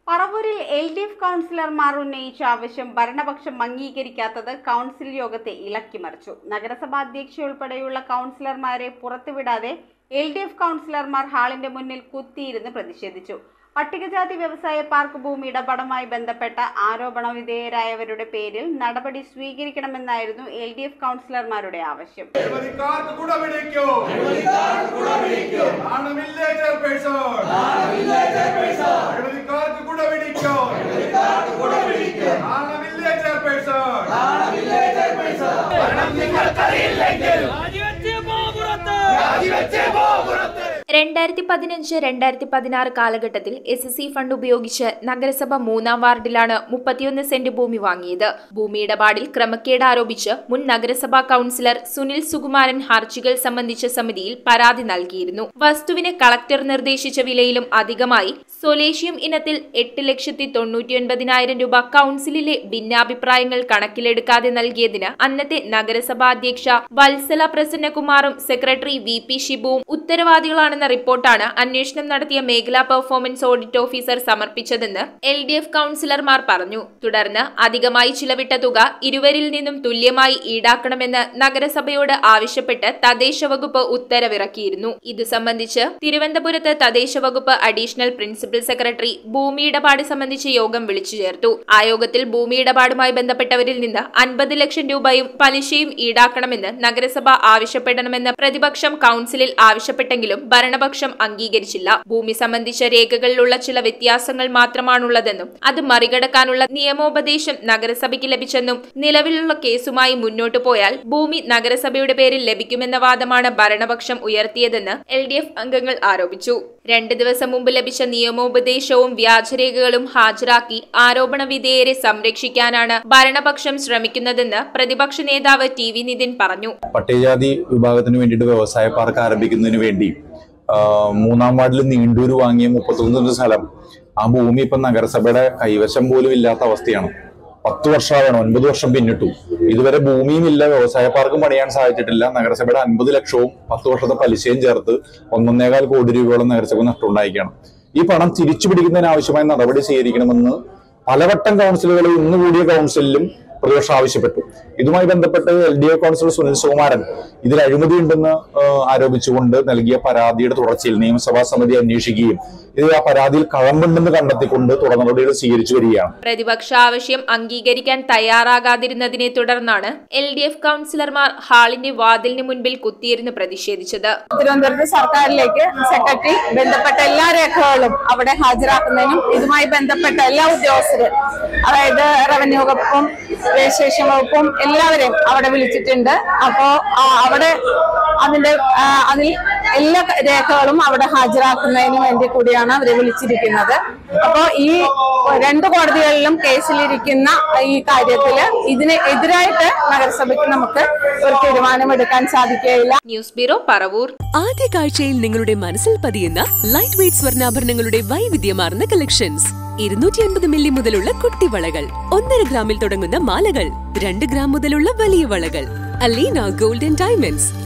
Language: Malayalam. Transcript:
പറവൂരിൽ എൽ ഡി എഫ് കൗൺസിലർമാർ ഉന്നയിച്ച ആവശ്യം ഭരണപക്ഷം അംഗീകരിക്കാത്തത് കൗൺസിൽ യോഗത്തെ ഇളക്കിമറിച്ചു നഗരസഭാ അധ്യക്ഷയുൾപ്പെടെയുള്ള കൗൺസിലർമാരെ പുറത്തുവിടാതെ എൽ ഡി എഫ് കൗൺസിലർമാർ ഹാളിന്റെ മുന്നിൽ കുത്തിയിരുന്ന് പ്രതിഷേധിച്ചു പട്ടികജാതി വ്യവസായ പാർക്ക് ഭൂമി ഇടപാടുമായി ബന്ധപ്പെട്ട ആരോപണ വിധേയരായവരുടെ പേരിൽ നടപടി സ്വീകരിക്കണമെന്നായിരുന്നു എൽ ഡി എഫ് കൗൺസിലർമാരുടെ ആവശ്യം അഴിമതിക്കാർക്ക് കുടപിടിക്കൂ നാണമില്ലേ ചെയർപേഴ്സൺ അഴിമതിക്കാർക്ക് കുടപിടിക്കൂ നാണമില്ലേ ചെയർപേഴ്സൺ രണ്ടായിരത്തി പതിനഞ്ച് രണ്ടായിരത്തി പതിനാറ് കാലഘട്ടത്തിൽ എസ് എസ് സി ഫണ്ട് ഉപയോഗിച്ച് നഗരസഭ മൂന്നാം വാർഡിലാണ് മുപ്പത്തിയൊന്ന് സെന്റ് ഭൂമി വാങ്ങിയത് ഭൂമി ഇടപാടിൽ ക്രമക്കേട് ആരോപിച്ച് മുൻ നഗരസഭാ കൌൺസിലർ സുനിൽ സുകുമാരൻ ഹർജികൾ സംബന്ധിച്ച സമിതിയിൽ പരാതി നൽകിയിരുന്നു വസ്തുവിന് കളക്ടർ നിർദ്ദേശിച്ച വിലയിലും അധികമായി സൊലേഷ്യം ഇനത്തിൽ എട്ട് ലക്ഷത്തി തൊണ്ണൂറ്റിയൊൻപതിനായിരം രൂപ കൌൺസിലിലെ ഭിന്നാഭിപ്രായങ്ങൾ കണക്കിലെടുക്കാതെ നൽകിയതിന് അന്നത്തെ നഗരസഭാ അധ്യക്ഷ വത്സല പ്രസന്നകുമാറും സെക്രട്ടറി വി പി ഷിബുവും ഉത്തരവാദികളാണെന്ന റിപ്പോർട്ടാണ് അന്വേഷണം നടത്തിയ മേഖലാ പെർഫോമൻസ് ഓഡിറ്റ് ഓഫീസർ സമർപ്പിച്ചതെന്ന് എൽ ഡി എഫ് കൌൺസിലർമാർ പറഞ്ഞു തുടർന്ന് അധികമായി ചിലവിട്ട തുക ഇരുവരിൽ നിന്നും തുല്യമായി ഈടാക്കണമെന്ന് നഗരസഭയോട് ആവശ്യപ്പെട്ട് തദ്ദേശ വകുപ്പ് ഉത്തരവിറക്കിയിരുന്നു ഇത് സംബന്ധിച്ച് തിരുവനന്തപുരത്ത് തദ്ദേശ വകുപ്പ് അഡീഷണൽ പ്രിൻസിപ്പൽ സെക്രട്ടറി ഭൂമി ഇടപാട് സംബന്ധിച്ച് യോഗം വിളിച്ചു ചേർത്തു ആ യോഗത്തിൽ ഭൂമി ഇടപാടുമായി ബന്ധപ്പെട്ടവരിൽ നിന്ന് അൻപത് ലക്ഷം രൂപയും പലിശയും ഈടാക്കണമെന്ന് നഗരസഭ ആവശ്യപ്പെടണമെന്ന് പ്രതിപക്ഷം കൌൺസിലിൽ ആവശ്യപ്പെട്ടെങ്കിലും ഭരണപക്ഷം അംഗീകരിച്ചില്ല ഭൂമി സംബന്ധിച്ച രേഖകളിലുള്ള ചില വ്യത്യാസങ്ങൾ മാത്രമാണുള്ളതെന്നും അത് മറികടക്കാനുള്ള നിയമോപദേശം നഗരസഭയ്ക്ക് ലഭിച്ചെന്നും നിലവിലുള്ള കേസുമായി മുന്നോട്ടു പോയാൽ ഭൂമി നഗരസഭയുടെ പേരിൽ ലഭിക്കുമെന്ന വാദമാണ് ഭരണപക്ഷം ഉയർത്തിയതെന്ന് എൽ ഡി എഫ് അംഗങ്ങൾ ആരോപിച്ചു രണ്ട് ദിവസം മുമ്പ് ലഭിച്ച നിയമോപദേശവും വ്യാജരേഖകളും ഹാജരാക്കി ആരോപണ വിധേയരെ സംരക്ഷിക്കാനാണ് ഭരണപക്ഷം ശ്രമിക്കുന്നതെന്ന് പ്രതിപക്ഷ നേതാവ് ടി വി നിതിൻ പറഞ്ഞു പട്ടികജാതി വിഭാഗത്തിന് വേണ്ടിയിട്ട് വ്യവസായ പാർക്ക് ആരംഭിക്കുന്നതിന് വേണ്ടി ആ, മൂന്നാം വാർഡിൽ നീണ്ടൂര് വാങ്ങിയ മുപ്പത്തൊന്ന് സ്ഥലം ആ ഭൂമി ഇപ്പം നഗരസഭയുടെ കൈവശം പോലും ഇല്ലാത്ത അവസ്ഥയാണ് പത്ത് വർഷമാവണം ഒൻപത് വർഷം പിന്നിട്ടു ഇതുവരെ ഭൂമിയും ഇല്ല വ്യവസായ പാർക്കും പണിയാൻ സാധിച്ചിട്ടില്ല നഗരസഭയുടെ അൻപത് ലക്ഷവും പത്ത് വർഷത്തെ പലിശയും ചേർത്ത് ഒന്നൊന്നേകാൽ കോടി രൂപയോളം നഗരസഭ നഷ്ടമുണ്ടായിരിക്കുകയാണ് ഈ പണം തിരിച്ചു പിടിക്കുന്നതിന് ആവശ്യമായ നടപടി സ്വീകരിക്കണമെന്ന് പലവട്ടം കൗൺസിലുകൾ ഇന്ന് കൂടിയ കൗൺസിലിലും പ്രതിപക്ഷം ആവശ്യപ്പെട്ടു ഇതുമായി ബന്ധപ്പെട്ട് L D F councillor Sunil Sukumaran ഇതിൽ അഴിമതിയുണ്ടെന്ന് ആ, ആരോപിച്ചുകൊണ്ട് നൽകിയ പരാതിയുടെ തുടർച്ചയിൽ നിയമസഭാ സമിതി അന്വേഷിക്കുകയും ഇത് ആ പരാതിയിൽ കഴമ്പുണ്ടെന്ന് കണ്ടെത്തിക്കൊണ്ട് തുടർ നടപടികൾ സ്വീകരിച്ചു വരികയാണ് പ്രതിപക്ഷ ആവശ്യം അംഗീകരിക്കാൻ തയ്യാറാകാതിരുന്നതിനെ തുടർന്നാണ് എൽ ഡി എഫ് കൌൺസിലർമാർ ഹാളിന്റെ വാതിലിന് മുൻപിൽ കുത്തിയിരുന്ന് പ്രതിഷേധിച്ചത് തിരുവനന്തപുരത്ത് സർക്കാരിലേക്ക് സെക്രട്ടറി ബന്ധപ്പെട്ട എല്ലാ രേഖകളും അവിടെ ഹാജരാക്കുന്നതിനും ഇതുമായി ബന്ധപ്പെട്ട എല്ലാ ഉദ്യോഗസ്ഥരും അതായത് റവന്യൂ വകുപ്പും രജിസ്ട്രേഷൻ വകുപ്പും എല്ലാവരെയും അവിടെ വിളിച്ചിട്ടുണ്ട് അപ്പോ ആ, അവിടെ അതിന്റെ ആ, അതിൽ എല്ലാ രേഖകളും അവിടെ ഹാജരാക്കുന്നതിന് വേണ്ടി കൂടിയാണ് അവരെ വിളിച്ചിരിക്കുന്നത് അപ്പോ ഈ രണ്ട് കോടതികളിലും കേസിലിരിക്കുന്ന ഈ കാര്യത്തില് ഇതിന് എതിരായിട്ട് നഗരസഭയ്ക്ക് നമുക്ക് ഒരു തീരുമാനമെടുക്കാൻ സാധിക്കുകയില്ല ന്യൂസ് ബ്യൂറോ പറവൂർ ആദ്യ കാഴ്ചയിൽ നിങ്ങളുടെ മനസ്സിൽ പതിയുന്ന ലൈറ്റ് വെയ്റ്റ് സ്വർണ്ണാഭരണങ്ങളുടെ വൈവിധ്യമാർന്ന കളക്ഷൻസ് ഇരുന്നൂറ്റി അൻപത് മില്ലി മുതലുള്ള കുട്ടിവളകൾ ഒന്നര ഗ്രാമിൽ തുടങ്ങുന്ന മാലകൾ രണ്ട് ഗ്രാം മുതലുള്ള വലിയ വളകൾ അലീന ഗോൾഡൻ ഡയമണ്ട്സ്